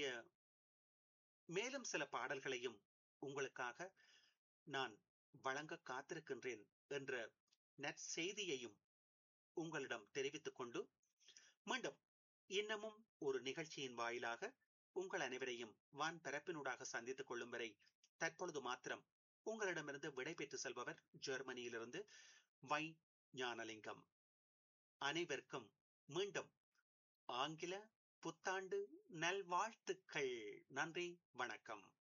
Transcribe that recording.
மேலும் சில பாடல்களையும் உங்களுக்காக நான் வழங்க காத்திருக்கின்றேன் என்ற நற்செய்தியையும் உங்களிடம் தெரிவித்துக் கொண்டு மீண்டும் இன்னமும் ஒரு நிகழ்ச்சியின் வாயிலாக உங்கள் அனைவரையும் வான் பரப்பினூடாக சந்தித்துக் கொள்ளும் வரை தற்பொழுது மாத்திரம் உங்களிடமிருந்து விடை பெற்று செல்பவர் ஜெர்மனியிலிருந்து வை ஞானலிங்கம் அனைவருக்கும் மீண்டும் ஆங்கில புத்தாண்டு நல்வாழ்த்துக்கள் நன்றி வணக்கம்